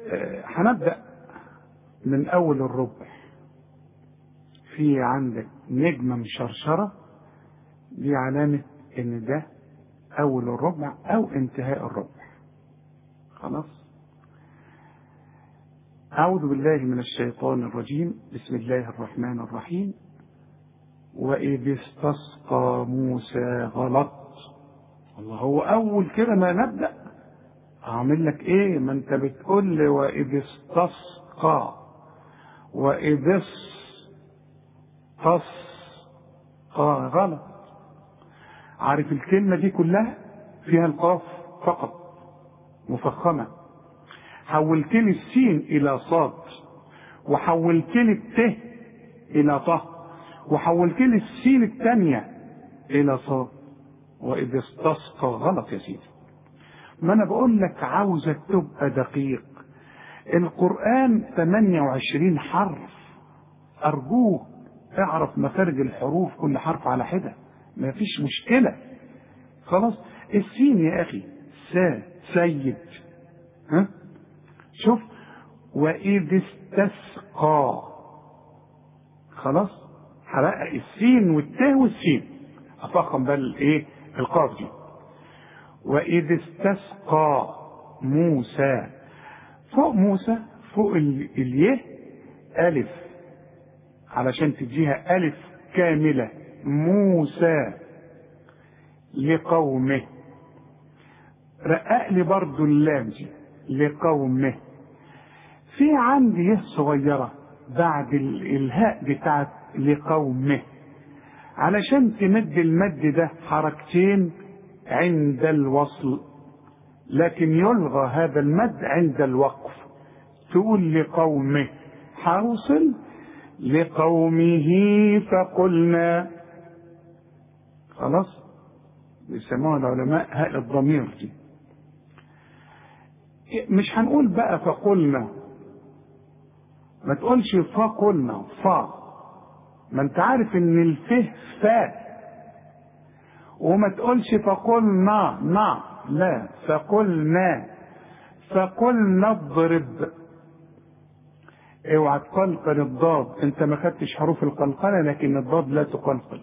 آه، هنبدأ من أول الربع في عندك نجمة مشرشرة دي علامة إن ده أول الربع أو انتهاء الربع خلاص أعوذ بالله من الشيطان الرجيم بسم الله الرحمن الرحيم وإذ استسقى موسى غلط الله هو أول كده ما نبدأ أعمل لك إيه ما أنت بتقول لي وإذ استسقى وإذ استسقى غلط عارف الكلمة دي كلها فيها القاف فقط مفخمة حولت لي السين إلى صاد وحولت لي الت إلى ط وحولت لي السين الثانية إلى صاد وإذ استسقى غلط يا سيدي ما أنا بقول لك عاوزك تبقى دقيق القرآن 28 حرف أرجوك اعرف مخارج الحروف كل حرف على حدة ما فيش مشكلة خلاص السين يا أخي سا سيد ها شوف وإذ استسقى خلاص هرقق السين والتاء والسين أفخم بقى الإيه القاف دي وإذ استسقى موسى فوق موسى فوق ال- اليه ألف علشان تديها ألف كاملة موسى لقومه رقق لي برضو اللام دي لقومه في عندي يه صغيرة بعد ال- الهاء بتاعت لقومه علشان تمد المد ده حركتين عند الوصل لكن يلغى هذا المد عند الوقف تقول لقومه حوصل لقومه فقلنا خلاص بيسموها العلماء هاء الضمير دي مش هنقول بقى فقلنا ما تقولش فقلنا فا ما انت عارف ان الفه فاء وما تقولش فقلنا نا لا فقلنا فقلنا اضرب اوعى تقلقل الضاد انت ما خدتش حروف القلقله لكن الضاد لا تقلقل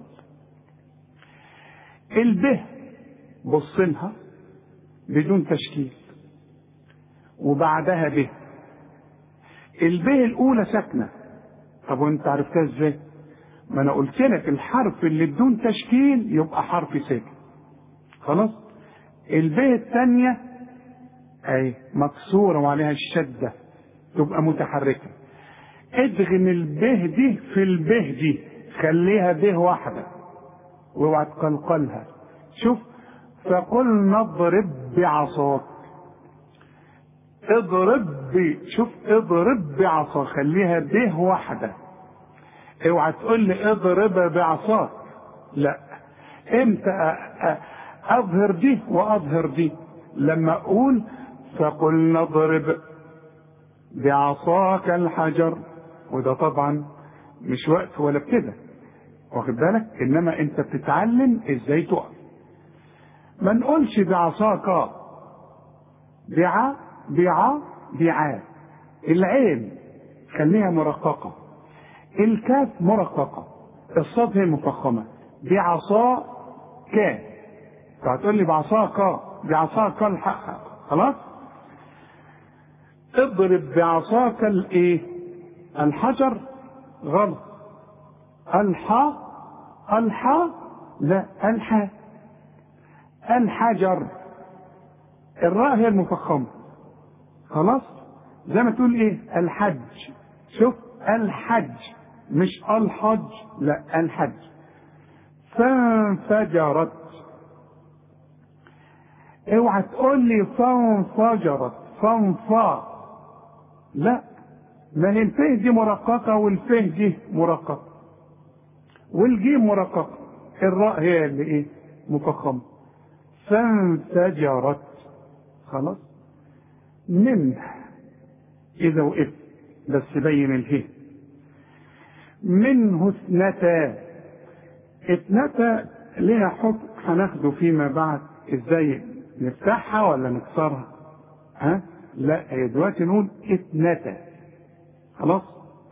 البه بص لها بدون تشكيل وبعدها به البه الاولى ساكنه طب وانت عرفتها ازاي ما انا قلت لك الحرف اللي بدون تشكيل يبقى حرف ساكن خلاص البه الثانيه اي مكسوره وعليها الشده تبقى متحركه ادغم البه دي في البه دي خليها به واحده واوعى تقلقلها شوف فقلنا اضرب بعصاك اضرب ب شوف اضرب بعصا خليها به واحده اوعى تقول لي اضرب بعصاك لا امتى أ- أ- اظهر دي واظهر دي لما اقول فقلنا اضرب بعصاك الحجر وده طبعا مش وقت ولا ابتدى واخد بالك انما انت بتتعلم ازاي تقف ما نقولش بعصاك بع بع بع العين خليها مرققه الكاف مرققه الصاد هي مفخمه بعصا ك فهتقول لي بعصاك بعصاك الحق خلاص اضرب بعصاك الايه الحجر غلط الحا الحا لا الحا الحجر الراء هي المفخمة خلاص زي ما تقول ايه الحج شوف الحج مش الحج لا الحج فانفجرت اوعى تقول لي فانفجرت فانفا لا ما هي الفه دي مرققة والفه دي مرققة والجيم مرققة الراء هي اللي ايه مفخمة فانفجرت خلاص من إذا وقفت بس بين اله منه اثنتا اثنتا ليها حكم هناخده فيما بعد ازاي نفتحها ولا نكسرها ها لا هي دلوقتي نقول اثنتا خلاص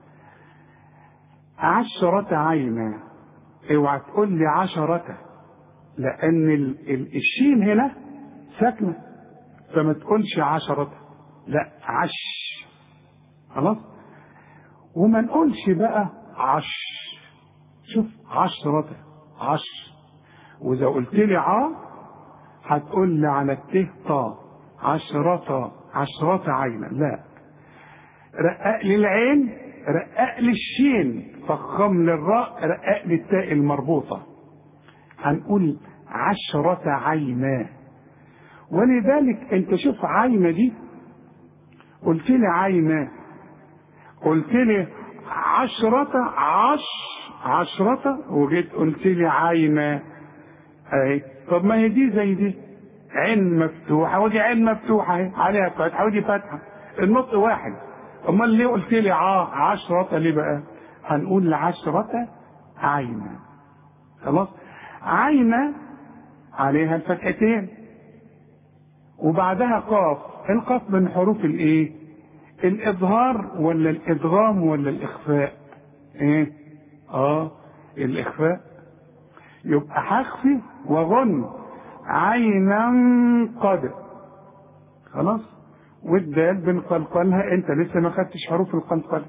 عشرة عينا اوعى تقول لي عشرة لأن ال- ال- الشين هنا ساكنة فما تقولش عشرة لا عش خلاص وما نقولش بقى عش شوف عشرة عش وإذا قلت لي ع هتقول لي على الته طا عشرة عشرة عينا لا رقق لي العين رقق لي الشين فخم لي الراء رقق لي التاء المربوطة هنقول عشرة عينا ولذلك انت شوف عينة دي قلت لي عينا قلت لي عشرة عش عشرة وجيت قلت لي عينا اهي طب ما هي دي زي دي عين مفتوحة ودي عين مفتوحة اهي عليها فتحة ودي فتحة النطق واحد امال ليه قلت لي ع عشرة ليه بقى هنقول عشرة عينا خلاص عينا عليها الفتحتين وبعدها قاف القاف من حروف الايه الاظهار ولا الادغام ولا الاخفاء ايه اه الاخفاء يبقى هخفي وغن عينا قد خلاص والدال بنقلقلها انت لسه ما خدتش حروف القلقله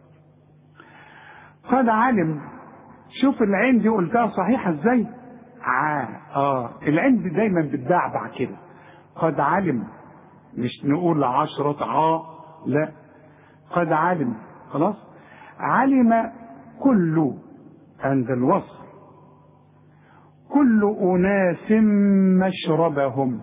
قد علم شوف العين دي قلتها صحيحه ازاي ع اه العين دي دايما بتدعبع كده قد علم مش نقول عشرة ع لا قد علم خلاص علم كل عند الوصف كل أناس مشربهم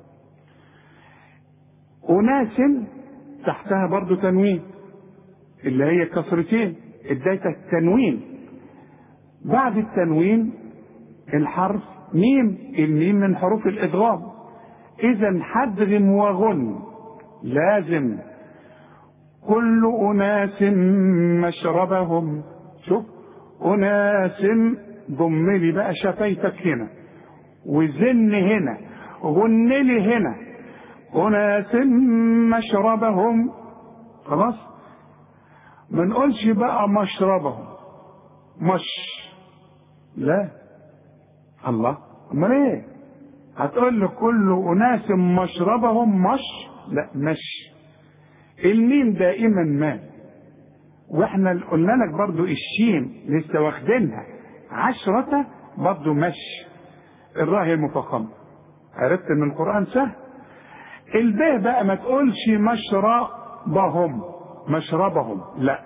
أناس تحتها برضو تنوين اللي هي كسرتين اديتك تنوين بعد التنوين الحرف ميم الميم من حروف الادغام اذا حدغم وغن لازم كل اناس مشربهم شوف اناس ضم لي بقى شفايفك هنا وزن هنا غن لي هنا اناس مشربهم خلاص ما نقولش بقى مشربهم مش لا الله امال ايه هتقول له كل اناس مشربهم مش لا مش الميم دائما ما واحنا اللي قلنا لك برضو الشين لسه واخدينها عشرة برضو مش الراء هي المفخمة عرفت ان القرآن سهل الباء بقى ما تقولش مشربهم مشربهم لا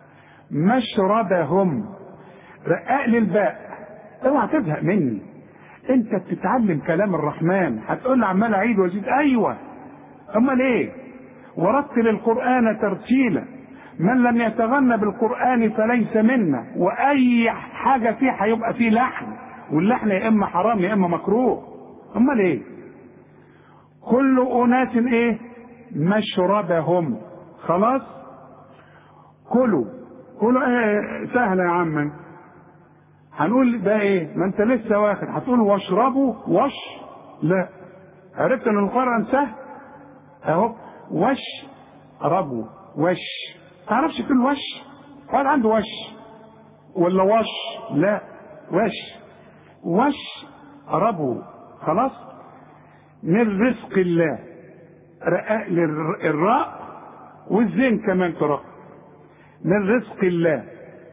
مشربهم رقق لي الباء اوعى تزهق مني انت بتتعلم كلام الرحمن هتقول لي عمال اعيد وازيد ايوه امال ايه ورتل القران ترتيلا من لم يتغنى بالقران فليس منا واي حاجه فيه هيبقى فيه لحن واللحن يا اما حرام يا اما مكروه امال ايه كل اناس ايه مشربهم خلاص كلوا كلوا ايه سهله يا عم هنقول ده ايه ما انت لسه واخد هتقول واشربوا وش لا عرفت ان القرآن سهل اهو وش ربوا وش تعرفش تقول وش واحد عنده وش ولا وش لا وش وش ربوا خلاص من رزق الله رقاق للراء والزين كمان ترى من رزق الله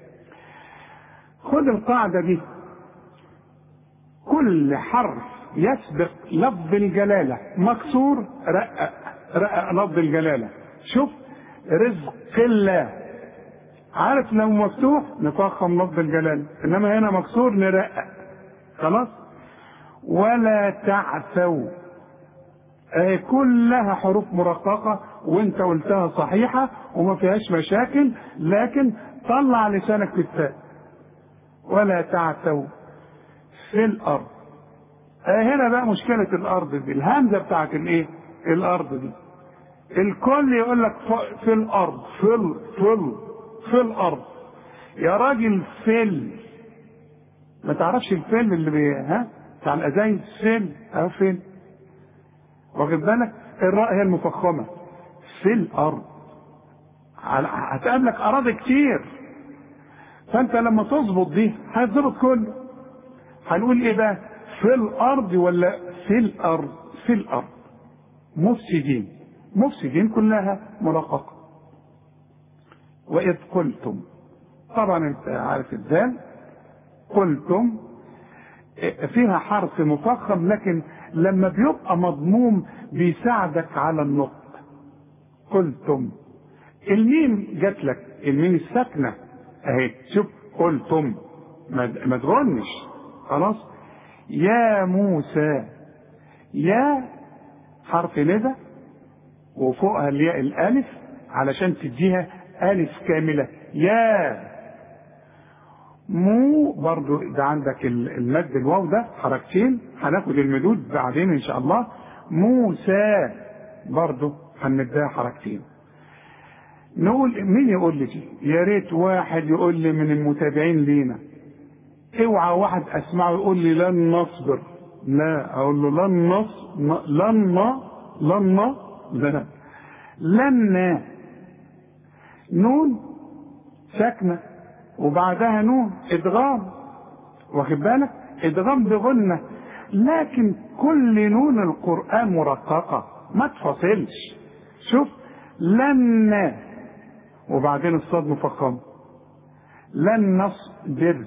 خد القاعدة دي كل حرف يسبق لفظ الجلالة مكسور رقق رقق لفظ الجلالة شوف رزق الله عارف لو مفتوح نفخم لفظ الجلالة انما هنا مكسور نرقق خلاص ولا تعثوا آه كلها حروف مرققة وانت قلتها صحيحة وما فيهاش مشاكل لكن طلع لسانك في التاء ولا تعثوا في الارض آه هنا بقى مشكلة الارض دي الهمزة بتاعت الايه الارض دي الكل يقول لك في الارض في ال في ال في الارض يا راجل فل ما تعرفش الفل اللي بي ها بتاع الازايز فل او فل واخد بالك الراء هي المفخمه في الارض هتقابلك اراضي كتير فانت لما تظبط دي هتظبط كله هنقول ايه بقى في الارض ولا في الارض في الارض مفسدين مفسدين كلها مرققه واذ قلتم طبعا انت عارف الدال قلتم فيها حرف مفخم لكن لما بيبقى مضموم بيساعدك على النطق قلتم الميم جات لك الميم الساكنه اهي شوف قلتم ما تغنش خلاص يا موسى يا حرف ندى وفوقها الياء الالف علشان تديها الف كامله يا مو برضو ده عندك المد الواو ده حركتين هناخد المدود بعدين ان شاء الله موسى برضو هنمدها حركتين نقول مين يقول لي دي يا ريت واحد يقول لي من المتابعين لينا اوعى واحد اسمعه يقول لي لن نصبر لا اقول له لن نص لن لن لا لن نون ساكنه وبعدها نون ادغام واخد بالك ادغام بغنه لكن كل نون القران مرققه ما تفصلش شوف لن وبعدين الصاد مفخم لن نصبر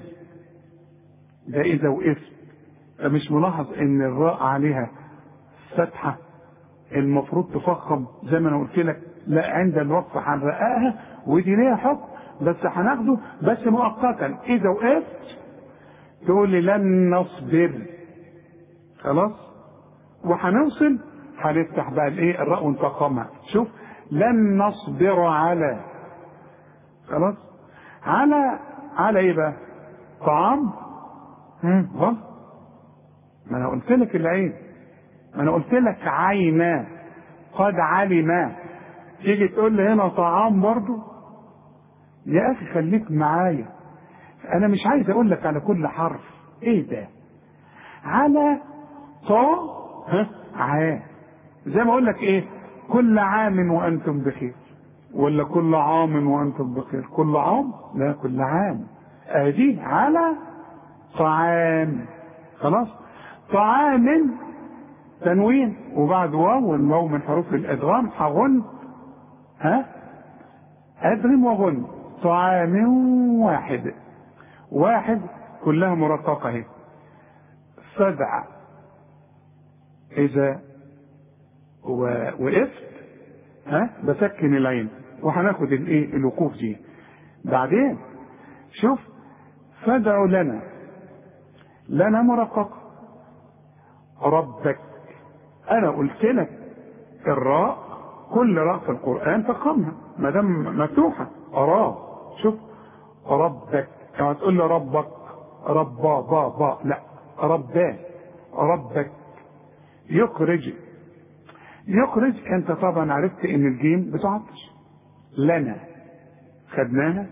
ده اذا وقفت مش ملاحظ ان الراء عليها فتحه المفروض تفخم زي ما انا قلت لك لا عند الوقف هنرققها ودي ليها حكم بس هناخده بس مؤقتا اذا وقفت تقول لي لن نصبر خلاص وهنوصل هنفتح بقى الايه الراء ونفخمها شوف لن نصبر على خلاص على على ايه بقى طعام غلط ما انا قلت لك العين ما انا قلت لك عينا قد علم تيجي تقول لي هنا طعام برضو يا اخي خليك معايا انا مش عايز اقول لك على كل حرف ايه ده على طا ها عا زي ما اقول لك ايه كل عام وانتم بخير ولا كل عام وانتم بخير كل عام لا كل عام ادي على طعام خلاص طعام تنوين وبعد واو والواو من حروف الادغام هغن ها ادغم وغن طعام واحد واحد كلها مرققه اهي فدع اذا وقفت ها بسكن العين وهناخد الايه الوقوف دي بعدين شوف فادعوا لنا لنا مرققه ربك انا قلت لك الراء كل راء في القران فخمها ما دام مفتوحه اراه شوف ربك يعني تقول لي ربك ربا با با لا رباه ربك يخرج يخرج انت طبعا عرفت ان الجيم بتعطش لنا خدناها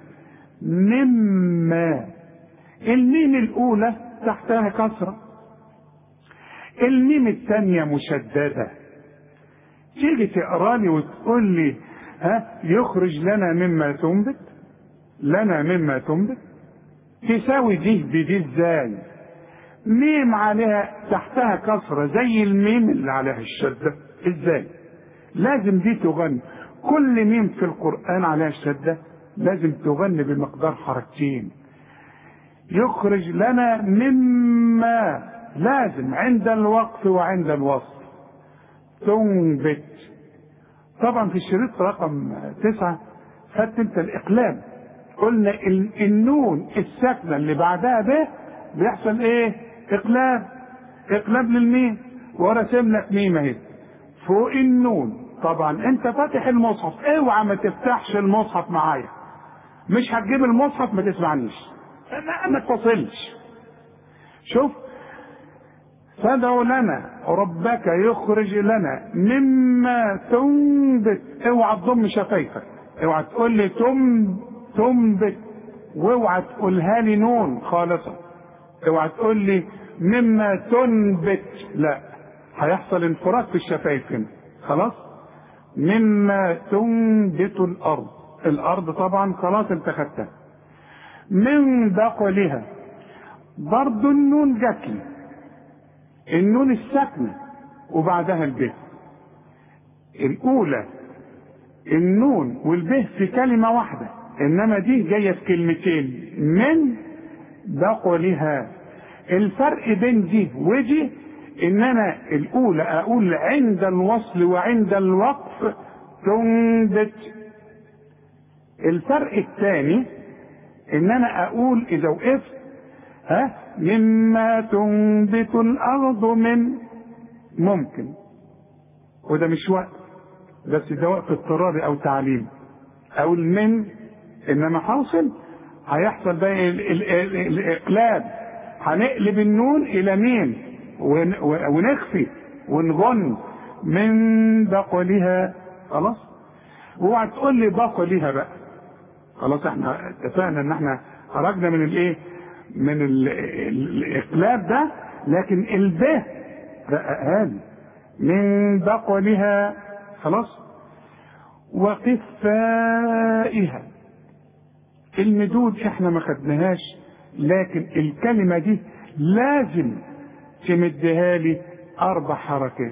مما الميم الاولى تحتها كسره الميم الثانيه مشدده تيجي تقرا لي وتقول لي ها يخرج لنا مما تنبت لنا مما تنبت تساوي دي بدي ازاي ميم عليها تحتها كسره زي الميم اللي عليها الشده ازاي لازم دي تغني كل ميم في القران عليها الشده لازم تغني بمقدار حركتين يخرج لنا مما لازم عند الوقف وعند الوصل تنبت طبعا في الشريط رقم تسعة خدت انت الاقلام قلنا النون الساكنه اللي بعدها ب بيحصل ايه اقلاب اقلاب للميم ورسم لك ميم اهي فوق النون طبعا انت فاتح المصحف اوعى ما تفتحش المصحف معايا مش هتجيب المصحف ما تسمعنيش ما, ما تفصلش شوف فادعوا لنا ربك يخرج لنا مما تنبت اوعى تضم شفايفك اوعى تقول لي تم تنبت واوعى تقولها لي نون خالصة اوعى تقول لي مما تنبت لا هيحصل انفراج في الشفايف هنا خلاص مما تنبت الارض الارض طبعا خلاص انت خدتها من بقلها برضو النون جات لي النون الساكنه وبعدها الب الاولى النون والب في كلمه واحده انما دي جايه في كلمتين من بقلها الفرق بين دي ودي ان انا الاولى اقول عند الوصل وعند الوقف تنبت الفرق الثاني ان انا اقول اذا وقفت ها مما تنبت الارض من ممكن وده مش وقت بس ده وقت اضطراري او تعليم اقول من انما حاصل هيحصل بقى ال- ال- ال- الاقلاب هنقلب النون الى مين ون- ونخفي ونغن من بقلها خلاص اوعى تقول لي بقلها بقى خلاص احنا اتفقنا ان احنا خرجنا من الايه من ال ال الاقلاب ده لكن الب رققها لي من بقلها خلاص وقفائها المدود احنا ما خدناهاش لكن الكلمة دي لازم تمدها لي أربع حركات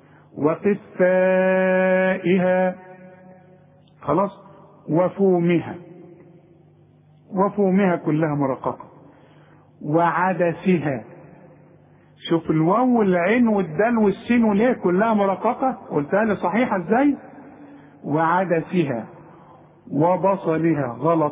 وقفائها خلاص وفومها وفومها كلها مرققة وعدسها شوف الواو والعين والدال والسين والهاء كلها مرققة قلتها لي صحيحة ازاي وعدسها وبصلها غلط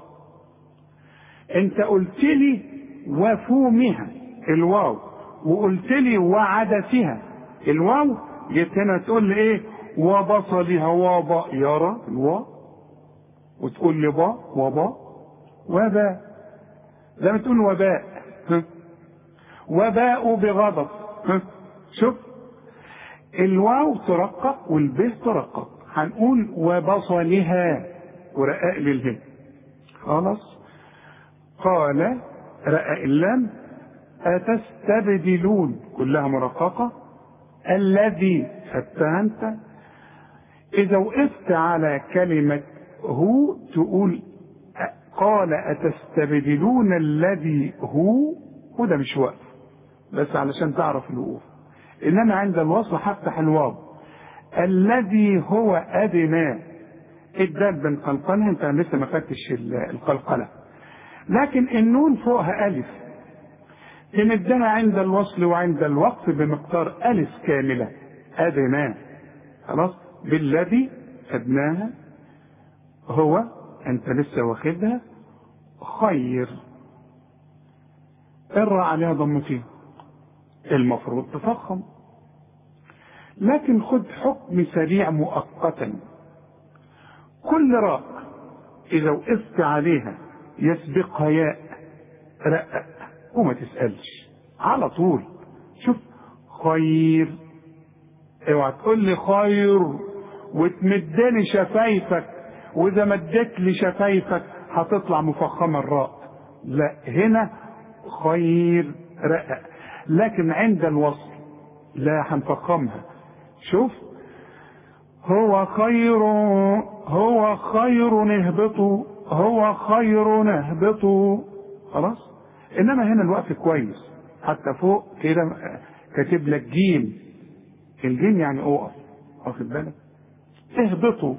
انت قلت لي وفومها الواو وقلت لي وعدسها الواو جيت هنا تقول لي ايه وبصلها وبا يرى الواو وتقول لي با وبا وباء زي ما تقول وباء ها؟ وباء بغضب ها؟ شوف الواو ترقق والب ترقق هنقول وبصلها ورقاق للهم خلاص قال رقاق اللام أتستبدلون كلها مرققة الذي خدتها أنت إذا وقفت على كلمة هو تقول قال أتستبدلون الذي هو وده مش وقف بس علشان تعرف الوقوف إنما عند الوصل هفتح الواو الذي هو أدنى الدال بنقلقلها أنت لسه ما خدتش القلقلة لكن النون فوقها ألف تمدها عند الوصل وعند الوقف بمقدار ألف كاملة أدنى خلاص بالذي خدناها هو أنت لسه واخدها خير الراء عليها ضمتين المفروض تفخم لكن خد حكم سريع مؤقتا كل راء إذا وقفت عليها يسبقها ياء رقق وما تسألش على طول شوف خير اوعى تقول لي خير وتمدلي شفايفك واذا مدت لي شفايفك هتطلع مفخمه الراء لا هنا خير رقق لكن عند الوصل لا هنفخمها شوف هو خير هو خير اهبطوا هو خير اهبطوا خلاص انما هنا الوقف كويس حتى فوق كده كاتب لك جيم الجيم يعني اقف واخد بالك اهبطوا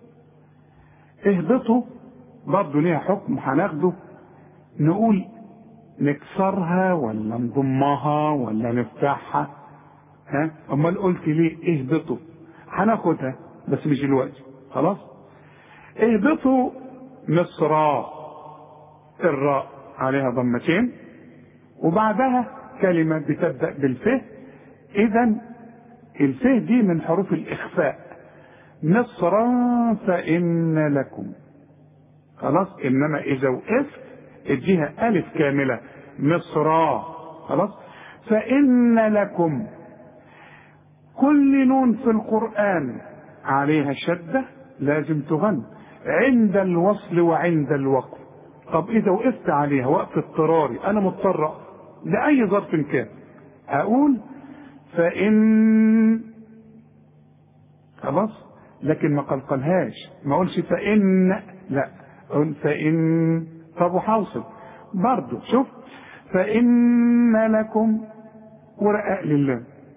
اهبطوا برضه ليها حكم هناخده نقول نكسرها ولا نضمها ولا نفتحها ها امال قلت ليه اهبطوا هناخدها بس مش دلوقتي خلاص اهبطوا مصرا الراء عليها ضمتين وبعدها كلمة بتبدأ بالفه إذا الفه دي من حروف الإخفاء مصرا فإن لكم خلاص إنما إذا وقفت اديها ألف كاملة مصرا خلاص فإن لكم كل نون في القرآن عليها شدة لازم تغن عند الوصل وعند الوقف طب إذا وقفت عليها وقف اضطراري أنا مضطر أقف لأي ظرف كان أقول فإن خلاص لكن ما قلقلهاش ما اقولش فان لا اقول فان طب وحوصل برضه شوف فان لكم ورقاء لله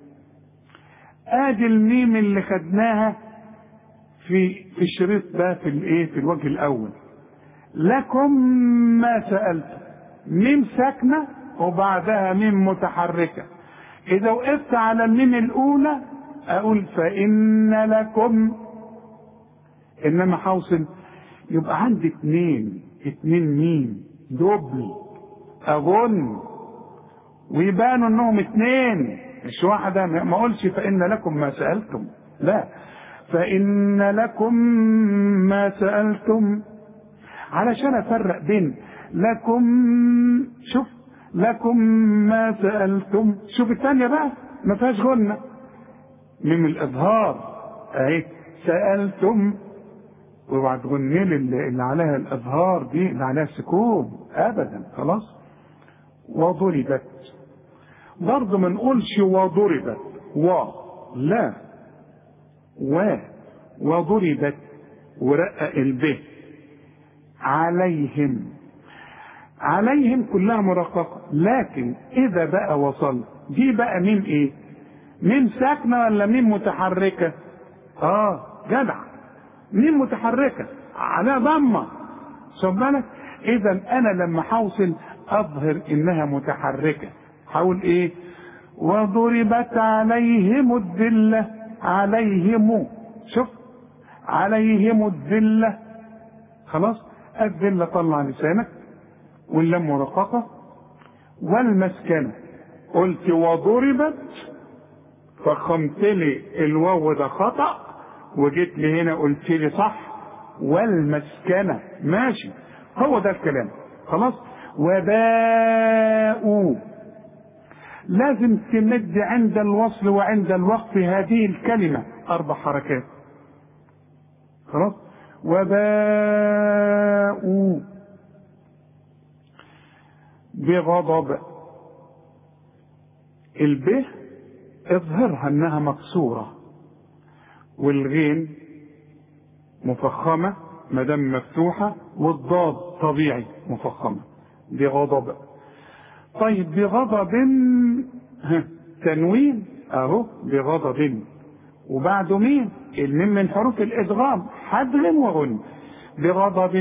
ادي الميم اللي خدناها في في الشريط ده في الايه في الوجه الاول لكم ما سالتم ميم ساكنه وبعدها ميم متحركه اذا وقفت على الميم الاولى اقول فان لكم انما حوصل يبقى عندي اتنين اتنين ميم دبل اظن ويبانوا انهم اتنين مش واحده ما اقولش فان لكم ما سالتم لا فان لكم ما سالتم علشان افرق بين لكم شوف لكم ما سالتم شوف الثانيه بقى ما فيهاش غنه من الاظهار اهي سالتم واوعى تغني لي اللي اللي عليها الاظهار دي اللي عليها السكون ابدا خلاص وضربت برضه ما نقولش وضربت و لا و وضربت ورقق الب عليهم عليهم كلها مرققة لكن إذا بقى وصل دي بقى ميم إيه؟ ميم ساكنة ولا ميم متحركة؟ آه جدع ميم متحركة على ضمة خد بالك إذا أنا لما حوصل أظهر إنها متحركة حاول إيه؟ وضربت عليهم الذلة عليهم شوف عليهم الذلة خلاص الذلة طلع لسانك واللام مرققة والمسكنة قلت وضربت فخمت لي الواو ده خطأ وجيت لي هنا قلت لي صح والمسكنة ماشي هو ده الكلام خلاص وباءوا لازم تمد عند الوصل وعند الوقف هذه الكلمة أربع حركات خلاص وباءوا بغضب الب اظهرها انها مكسورة والغين مفخمة ما دام مفتوحة والضاد طبيعي مفخمة بغضب طيب بغضب تنوين اهو بغضب وبعده مين الميم من حروف الادغام حذر وغن بغضب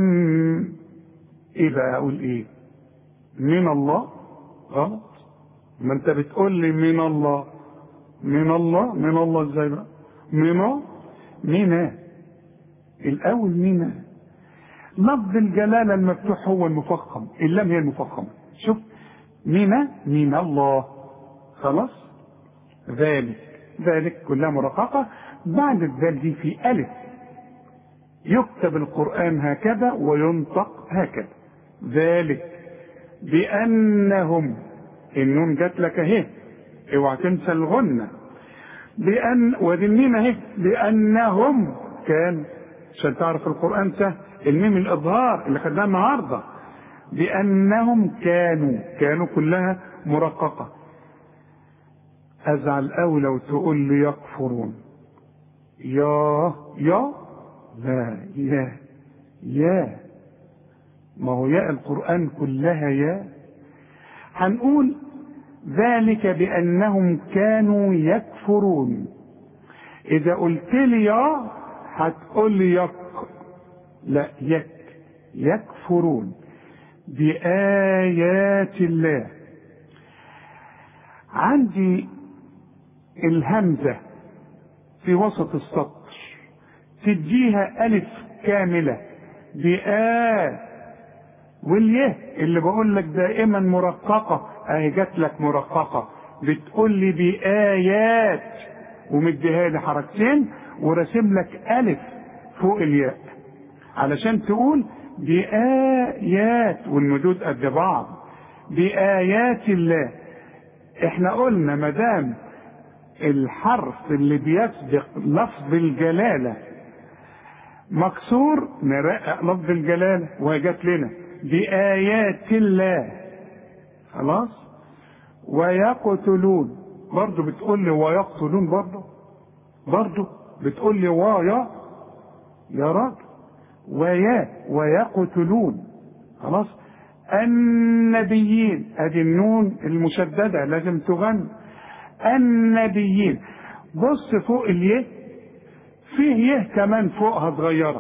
ايه بقى اقول ايه من الله غلط ما انت بتقول لي من الله من الله من الله ازاي بقى من من الاول من لفظ الجلاله المفتوح هو المفخم اللام هي المفخمه شوف من من الله خلاص ذلك ذلك كلها مرققة بعد الذال دي في ألف يكتب القرآن هكذا وينطق هكذا ذلك بأنهم النون جات لك اهي اوعى تنسى الغنة بأن ودي الميم اهي بأنهم كان عشان تعرف القرآن سهل الميم الإظهار اللي خدناه النهارده بأنهم كانوا كانوا كلها مرققة أزعل أوي لو تقول لي يكفرون يا يا لا يا يا ما هو ياء القرآن كلها يا هنقول ذلك بأنهم كانوا يكفرون إذا قلت لي يا هتقول لي يك لا يك يكفرون بآيات الله عندي الهمزة في وسط السطر تديها ألف كاملة بآ واليه اللي بقول لك دائما مرققة اهي جات لك مرققة بتقول لي بآيات ومديها لي حركتين وراسم لك ألف فوق الياء علشان تقول بآيات والمدود قد بعض بآيات الله احنا قلنا ما دام الحرف اللي بيسبق لفظ الجلالة مكسور نرقق لفظ الجلالة وجات لنا بآيات الله خلاص ويقتلون برضه بتقول لي ويقتلون برضه برضه بتقول لي وايا يا راجل ويا ويقتلون خلاص النبيين ادي النون المشددة لازم تغنى النبيين بص فوق اليه فيه يه كمان فوقها صغيرة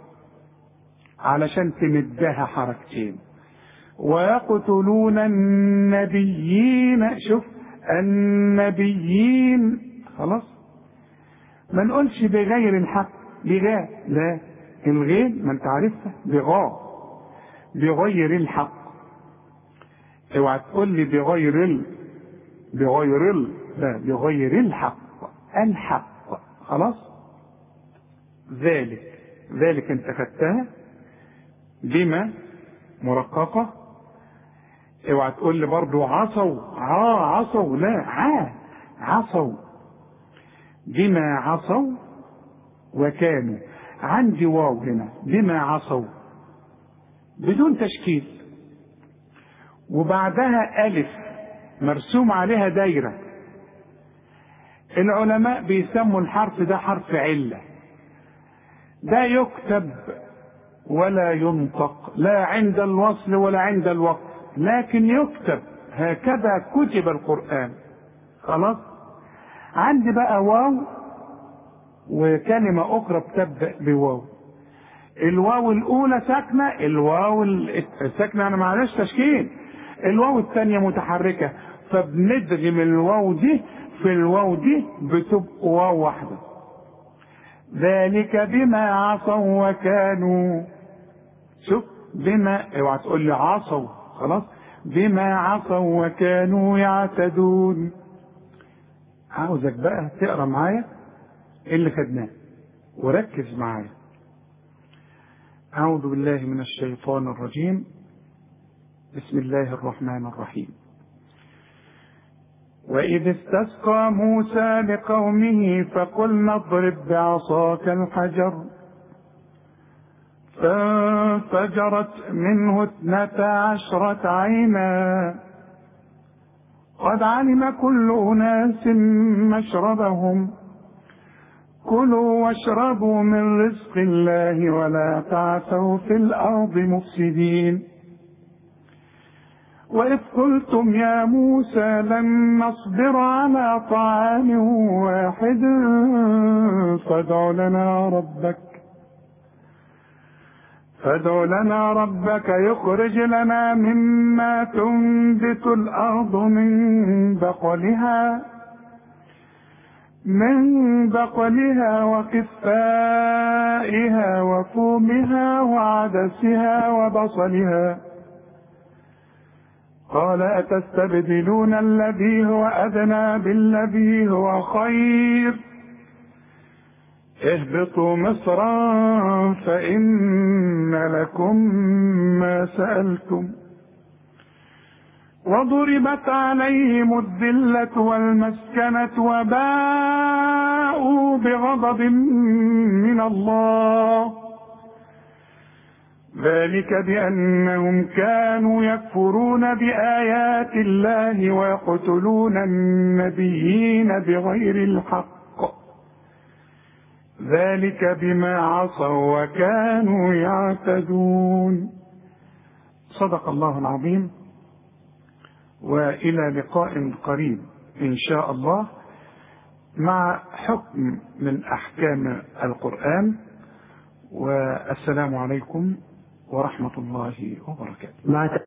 علشان تمدها حركتين ويقتلون النبيين شوف النبيين خلاص ما نقولش بغير الحق بغاء لا الغين ما انت عارفها بغاء بغير الحق اوعى تقول لي بغير ال بغير ال لا بغير الحق الحق خلاص ذلك ذلك انت خدتها بما مرققة اوعى تقول لي برضو عصوا ع عصوا لا ع عصوا بما عصوا وكانوا عندي واو هنا بما عصوا بدون تشكيل وبعدها ألف مرسوم عليها دايرة العلماء بيسموا الحرف ده حرف علة ده يكتب ولا ينطق لا عند الوصل ولا عند الوقف لكن يكتب هكذا كتب القرآن خلاص عندي بقى واو وكلمة أخرى بتبدأ بواو الواو الأولى ساكنة الواو الساكنة أنا معلش تشكيل الواو الثانية متحركة فبندغم الواو دي في الواو دي بتبقى واو واحدة ذلك بما عصوا وكانوا شوف بما اوعى تقول لي عصوا خلاص بما عصوا وكانوا يعتدون عاوزك بقى تقرا معايا اللي خدناه وركز معايا أعوذ بالله من الشيطان الرجيم بسم الله الرحمن الرحيم وإذ استسقى موسى لقومه فقلنا اضرب بعصاك الحجر فانفجرت منه اثنتا عشرة عينا قد علم كل أناس مشربهم كلوا واشربوا من رزق الله ولا تعثوا في الأرض مفسدين وإذ قلتم يا موسى لن نصبر على طعام واحد فادع لنا ربك فادع لنا ربك يخرج لنا مما تنبت الأرض من بقلها من بقلها وقفائها وفومها وعدسها وبصلها قال أتستبدلون الذي هو أدنى بالذي هو خير اهبطوا مصرا فإن لكم ما سألتم وضربت عليهم الذلة والمسكنة وباءوا بغضب من الله ذلك بأنهم كانوا يكفرون بآيات الله ويقتلون النبيين بغير الحق ذلك بما عصوا وكانوا يعتدون صدق الله العظيم والى لقاء قريب ان شاء الله مع حكم من احكام القران والسلام عليكم ورحمه الله وبركاته